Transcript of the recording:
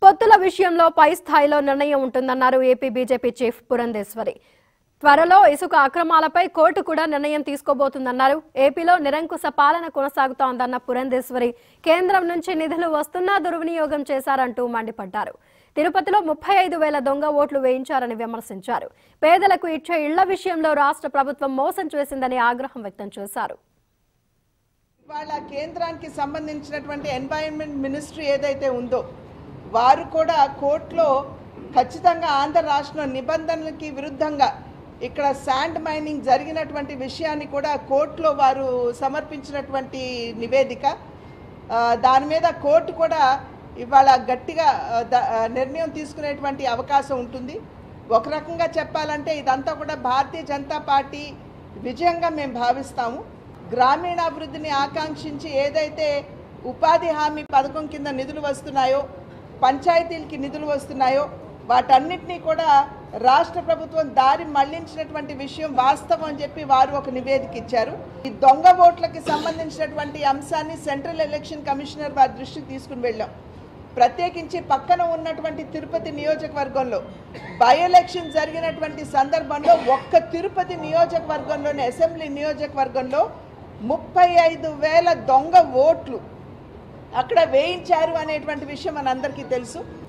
పొత్తుల విషయంలో పై స్థాయిలో నిర్ణయం ఉంటుందన్నారు ఏపీ బీజేపీ చీఫ్ పురంధేశ్వరి త్వరలో ఇసుక అక్రమాలపై కోర్టు కూడా నిర్ణయం తీసుకోబోతుందన్నారు ఏపీలో నిరంకుశ పాలన కొనసాగుతోందన్న పురంధేశ్వరి కేంద్రం నుంచి నిధులు వస్తున్నా దుర్వినియోగం చేశారంటూ మండిపడ్డారు తిరుపతిలో ముప్పై ఐదు వేల దొంగ ఓట్లు వేయించారని విమర్శించారు పేదలకు ఇచ్చే ఇళ్ల విషయంలో రాష్ట్ర ప్రభుత్వం మోసం చేసిందని ఆగ్రహం వ్యక్తం చేశారు ఇవాళ కేంద్రానికి సంబంధించినటువంటి ఎన్వైరన్మెంట్ మినిస్ట్రీ ఏదైతే ఉందో వారు కూడా కోర్టులో ఖచ్చితంగా ఆంధ్ర రాష్ట్ర నిబంధనలకి విరుద్ధంగా ఇక్కడ శాండ్ మైనింగ్ జరిగినటువంటి విషయాన్ని కూడా కోర్టులో వారు సమర్పించినటువంటి నివేదిక ఆ, దాని మీద కోర్టు కూడా ఇవాళ గట్టిగా ఆ, ద- ఆ, నిర్ణయం తీసుకునేటువంటి అవకాశం ఉంటుంది ఒక రకంగా చెప్పాలంటే ఇదంతా కూడా భారతీయ జనతా పార్టీ విజయంగా మేము భావిస్తాము గ్రామీణాభివృద్ధిని ఆకాంక్షించి ఏదైతే ఉపాధి హామీ పథకం కింద నిధులు వస్తున్నాయో పంచాయతీలకి నిధులు వస్తున్నాయో వాటన్నిటినీ కూడా రాష్ట్ర ప్రభుత్వం దారి మళ్లించినటువంటి విషయం వాస్తవం అని చెప్పి వారు ఒక నివేదిక ఇచ్చారు ఈ దొంగ ఓట్లకి సంబంధించినటువంటి అంశాన్ని సెంట్రల్ ఎలక్షన్ కమిషనర్ వారి దృష్టికి తీసుకుని వెళ్ళాం ప్రత్యేకించి పక్కన ఉన్నటువంటి తిరుపతి నియోజకవర్గంలో బై ఎలక్షన్ జరిగినటువంటి సందర్భంలో ఒక్క తిరుపతి నియోజకవర్గంలోని అసెంబ్లీ నియోజకవర్గంలో ముప్పై ఐదు వేల దొంగ ఓట్లు అక్కడ వేయించారు అనేటువంటి విషయం మనందరికీ తెలుసు